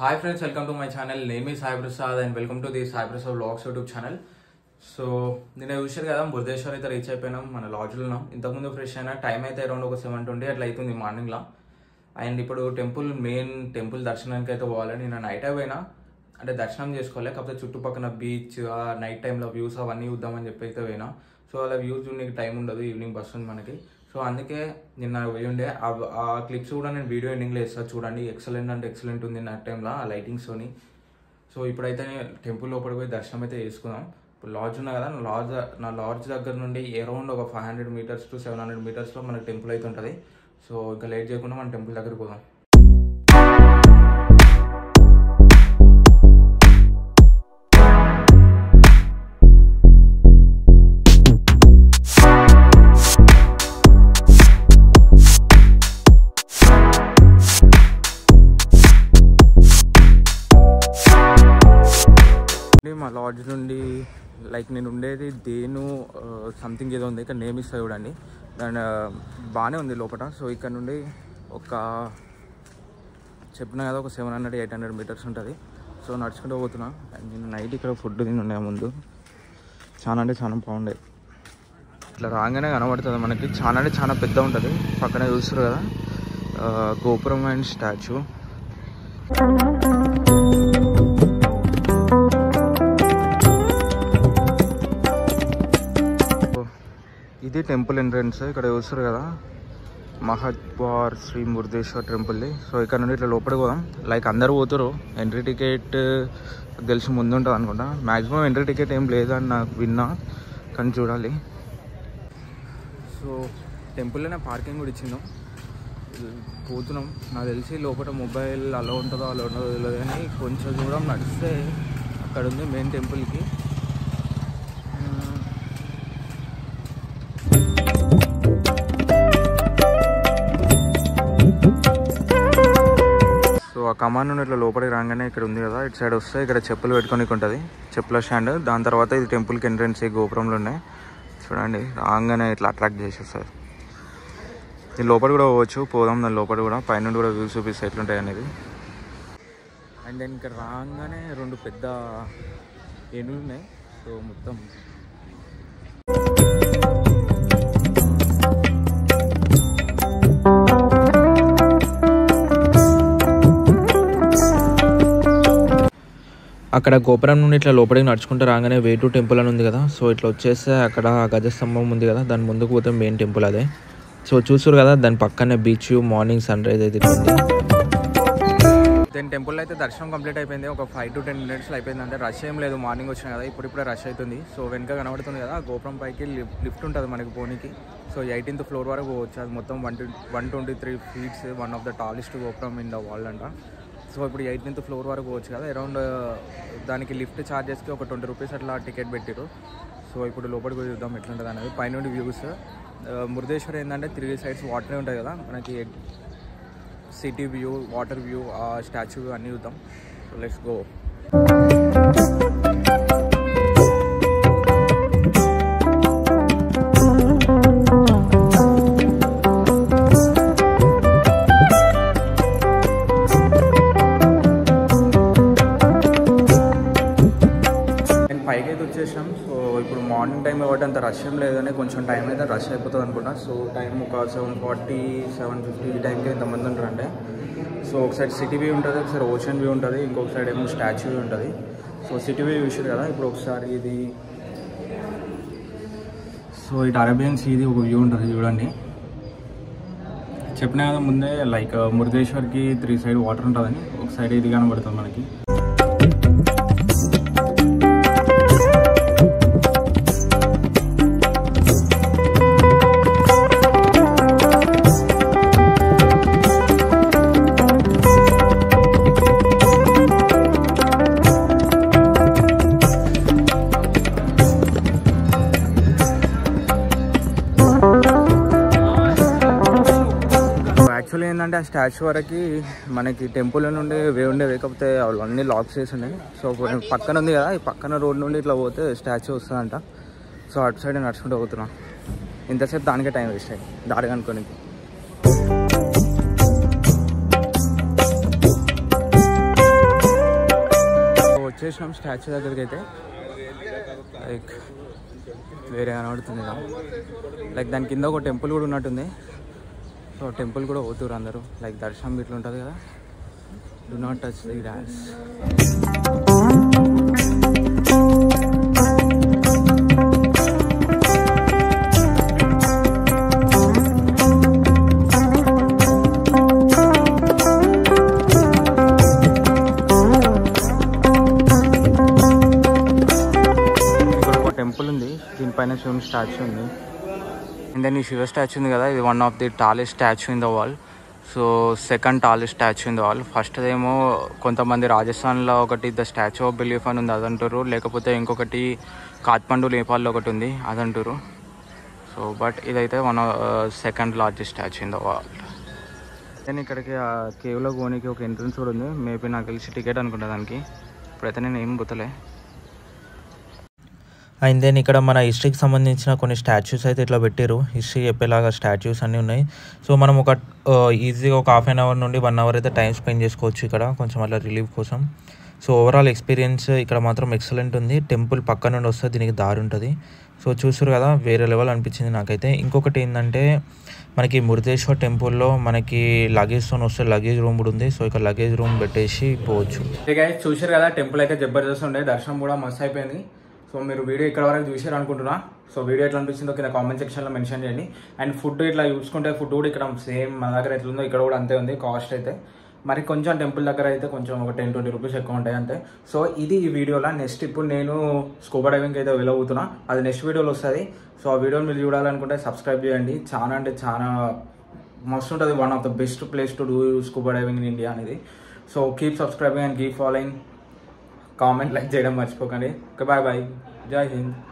hi friends welcome to my channel name ఈ Sai Prasad and welcome to the Sai Prasad vlogs YouTube channel so నేను చూసారు కదా బుర్దేశ్వర్ అయితే రీచ్ అయిపోయినాం మన లాడ్జ్లో ఉన్నాం ఇంతకుముందు ఫ్రెష్ అయినా టైం అయితే అరౌండ్ ఒక సెవెన్ ట్వంటీ అట్లా అవుతుంది మార్నింగ్లో అండ్ ఇప్పుడు టెంపుల్ మెయిన్ టెంపుల్ దర్శనానికి అయితే పోవాలి నేను నైట్ అయిపోయినా అంటే దర్శనం చేసుకోవాలి కాకపోతే చుట్టుపక్కల బీచ్ ఆ నైట్ టైంలో వ్యూస్ అవన్నీ చూద్దామని చెప్పి అయితే పోయినా సో అలా వ్యూస్ చూడడానికి టైం ఉండదు ఈవినింగ్ బస్ ఉంది మనకి సో అందుకే నిన్న పోయి ఉండే ఆ- ఆ క్లిప్స్ కూడా నేను వీడియో ఎండింగ్లో వేస్తాను చూడండి ఎక్సలెంట్ అంటే ఎక్సలెంట్ ఉంది నైట్ టైంలో ఆ లైటింగ్స్తోని సో ఇప్పుడైతే టెంపుల్ లోపలికి పోయి దర్శనం అయితే చేసుకుందాం ఇప్పుడు లాడ్జ్ ఉన్నా కదా నా లాడ్జ్ నా లాడ్జ్ దగ్గర నుండి అరౌండ్ ఒక five hundred metres to seven hundred మీటర్స్లో మనకి టెంపుల్ అయితే ఉంటుంది సో ఇంకా లేట్ చేయకుండా మనం టెంపుల్ దగ్గరికి పోదాం అంటే మా లాడ్జ్ నుండి లైక్ నేను ఉండేది దేను సంథింగ్ ఏదో ఉంది ఇక్కడ నేమ్ ఇస్తా చూడండి దాని బాగానే ఉంది లోపల సో ఇక్కడ నుండి ఒక చెప్పిన కదా ఒక seven hundred eight hundred metres ఉంటుంది సో నడుచుకుంటూ పోతున్నా అండ్ నేను నైట్ ఇక్కడ ఫుడ్ తిని ఉండే ముందు చాలా అంటే చాలా బాగుండే ఇట్లా రాగానే కనబడుతుంది మనకి చాలా అంటే చాలా పెద్ద ఉంటుంది పక్కనే చూస్తారు కదా ఆ, గోపురం అండ్ స్టాచ్యూ ఇది టెంపుల్ ఎంట్రన్స్ ఇక్కడ చూస్తారు కదా మహద్వార్ శ్రీ మురుదేశ్వర్ టెంపుల్ది సో ఇక్కడ నుండి ఇట్లా లోపలికి పోదాం లైక్ అందరూ పోతారు ఎంట్రీ టికెట్ తెలిసి ముందు ఉంటుంది అనుకుంటా మ్యాక్సిమం ఎంట్రీ టికెట్ ఏం లేదని నాకు విన్నా కానీ చూడాలి సో టెంపుల్లోనే పార్కింగ్ కూడా ఇచ్చిందాం పోతున్నాం నాకు తెలిసి లోపల మొబైల్ అలా ఉంటుందో అలా ఉండదో తెలియదు కానీ కొంచెం దూరం నడిస్తే అక్కడ ఉంది మెయిన్ టెంపుల్కి సో ఆ కమాన్ నుండి ఇట్లా లోపలికి రాగానే ఇక్కడ ఉంది కదా ఇటు సైడ్ వస్తే ఇక్కడ చెప్పులు పెట్టుకోనికి ఉంటుంది చెప్పుల స్టాండ్ దాని తర్వాత ఇది టెంపుల్కి ఎంట్రన్స్ ఈ గోపురంలో ఉన్నాయి చూడండి రాగానే ఇట్లా అట్రాక్ట్ చేసేస్తారు దీని లోపల కూడా పోవచ్చు పోదాం దాని లోపల కూడా పైన కూడా వ్యూస్ చూపిస్తే ఎట్లుంటాయి అనేది అండ్ దెన్ ఇక్కడ రాగానే రెండు పెద్ద ఏనుగులు ఉన్నాయి సో మొత్తం అక్కడ గోపురం నుండి ఇట్లా లోపలికి నడుచుకుంటూ రాగానే వేటు టెంపుల్ అని ఉంది కదా సో ఇట్లా వచ్చేస్తే అక్కడ గజస్తంభం ఉంది కదా దాని ముందుకు పోతే మెయిన్ టెంపుల్ అదే సో చూసారు కదా దాని పక్కనే బీచ్ మార్నింగ్ సన్ రైజ్ అయితే ఇట్లా ఉంది దెన్ టెంపుల్ అయితే దర్శనం కంప్లీట్ అయిపోయింది ఒక ఫైవ్ టు టెన్ మినిట్స్లో అయిపోయింది అంటే రష్ ఏం లేదు మార్నింగ్ వచ్చిన కదా ఇప్పుడు ఇప్పుడే రష్ అవుతుంది సో వెనక కనబడుతుంది కదా ఆ గోపురం పైకి లిఫ్ట్ లిఫ్ట్ ఉంటుంది మనకి పోనీకి సో ఎయిటీన్త్ ఫ్లోర్ వరకు పోవచ్చు అది మొత్తం one one twenty three feet one of the tallest gopuram in the world అంట సో ఇప్పుడు ఎయిటీన్త్ ఫ్లోర్ వరకు పోవచ్చు కదా అరౌండ్ దానికి లిఫ్ట్ ఛార్జెస్కి ఒక ట్వంటీ రూపీస్ అట్లా టికెట్ పెట్టారు సో ఇప్పుడు లోపలికి పోయి చూద్దాం ఎట్లుంటుంది అనేది పైనుండి వ్యూస్ మురుదేశ్వర్ ఏంటంటే త్రీ సైడ్స్ వాటరే ఉంటుంది కదా మనకి సిటీ వ్యూ వాటర్ వ్యూ ఆ స్టాచ్యూ అన్నీ చూద్దాం సో లెట్స్ గో నేను పైకి అయితే వచ్చేసాం సో ఇప్పుడు మార్నింగ్ టైం కాబట్టి అంత రష్ ఏం లేదని కొంచెం టైం అయితే రష్ అయిపోతుంది అనుకుంటా సో టైం ఒక సెవెన్ ఫార్టీ సెవెన్ ఫిఫ్టీ ఈ టైంకి ఇంతమంది ఉంటారంటే సో ఒక సైడ్ సిటీ వ్యూ ఉంటుంది ఒకసారి ఓషన్ వ్యూ ఉంటుంది ఇంకొక సైడ్ ఏమో స్టాచ్యూ వ్యూ ఉంటుంది సో సిటీ వ్యూ చూసారు కదా ఇప్పుడు ఒకసారి ఇది సో ఇటు అరేబియన్ సీది ఒక వ్యూ ఉంటుంది చూడండి చెప్పిన కదా ముందే లైక్ మురుదేశ్వర్కి త్రీ సైడ్ వాటర్ ఉంటుందని ఒక సైడ్ ఇది కనబడుతుంది మనకి యాక్చువల్లీ ఏంటంటే ఆ స్టాచ్యూ వరకు మనకి టెంపుల్ నుండి వే ఉండేవి కాకపోతే వాళ్ళు అన్ని లాక్స్ చేసి ఉన్నాయి సో ఇప్పుడు పక్కన ఉంది కదా ఈ పక్కన రోడ్ నుండి ఇట్లా పోతే స్టాచ్యూ వస్తుందంట సో అటు సైడ్ నడుచుకుంటూ పోతున్నాం ఇంతసేపు దానికే టైం వేస్ట్ అయ్యి దారి కనుక్కోనికి వచ్చేసినాం స్టాచ్యూ దగ్గరికి అయితే లైక్ వేరే కనబడుతుంది కదా లైక్ దాని కింద ఒక టెంపుల్ కూడా ఉన్నట్టుంది సో టెంపుల్ కూడా పోతురు అందరూ లైక్ దర్శనం ఇట్లా ఉంటుంది కదా do not touch the grass ఇక్కడ ఒక టెంపుల్ ఉంది దీనిపైన శివుని స్టాచ్యూ ఉంది అండ్ దెన్ ఈ శివ స్టాచ్యూ ఉంది కదా ఇది one of the tallest statue in the world so second tallest statue in the world first ఏమో కొంతమంది రాజస్థాన్లో ఒకటి ద స్టాచ్యూ ఆఫ్ బిలీఫ్ అని ఉంది అదంటారు లేకపోతే ఇంకొకటి కాత్మండు నేపాల్లో ఒకటి ఉంది అదంటారు సో బట్ ఇదైతే one second largest statue in the world then ఇక్కడికి ఆ కేవ్లో పోనీకి ఒక ఎంట్రన్స్ కూడా ఉంది మేబీ నాకు తెలిసి టికెట్ అనుకుంటా దానికి ఇప్పుడైతే నేను ఏం గుర్తులే అండ్ దెన్ ఇక్కడ మన హిస్టరీకి సంబంధించిన కొన్ని స్టాచ్యూస్ అయితే ఇట్లా పెట్టారు హిస్టరీ చెప్పేలాగా స్టాచ్యూస్ అన్నీ ఉన్నాయి సో మనం ఒక ఈజీగా ఒక హాఫ్ అన్ అవర్ నుండి వన్ అవర్ అయితే టైం స్పెండ్ చేసుకోవచ్చు ఇక్కడ కొంచెం అట్లా రిలీఫ్ కోసం సో ఓవరాల్ ఎక్స్పీరియన్స్ ఇక్కడ మాత్రం ఎక్సలెంట్ ఉంది టెంపుల్ పక్క నుండి వస్తే దీనికి దారి ఉంటుంది సో చూసారు కదా వేరే లెవెల్ అనిపించింది నాకైతే ఇంకొకటి ఏంటంటే మనకి మురుదేశ్వర్ టెంపుల్లో మనకి లగేజ్తో వస్తే లగేజ్ రూమ్ కూడా ఉంది సో ఇక్కడ లగేజ్ రూమ్ పెట్టేసి పోవచ్చు గైస్ చూసారు కదా టెంపుల్ అయితే జబర్దస్త్ ఉండే దర్శనం కూడా మస్తు అయిపోయింది సో మీరు వీడియో ఇక్కడ వరకు చూసారు అనుకుంటున్నా సో వీడియో ఎట్లా అనిపించిందో కింద కామెంట్ సెక్షన్లో మెన్షన్ చేయండి అండ్ ఫుడ్ ఇట్లా చూసుకుంటే ఫుడ్ కూడా ఇక్కడ సేమ్ మన దగ్గర ఎట్లుందో ఇక్కడ కూడా అంతే ఉంది కాస్ట్ అయితే మరి కొంచెం టెంపుల్ దగ్గర అయితే కొంచెం ఒక టెన్ ట్వంటీ రూపీస్ ఎక్కువ ఉంటాయి అంతే సో ఇది ఈ వీడియోలో నెక్స్ట్ ఇప్పుడు నేను స్కూబా డైవింగ్ అయితే వెళ్ళబోతున్నా అది నెక్స్ట్ వీడియోలో వస్తుంది సో ఆ వీడియోని మీరు చూడాలనుకుంటే సబ్స్క్రైబ్ చేయండి చాలా అంటే చాలా మస్తు ఉంటుంది one of the best place to do scuba diving in India అనేది so keep subscribing and keep following comment like చేయడం మర్చిపోకండి ఓకే బాయ్ బాయ్ జై హింద్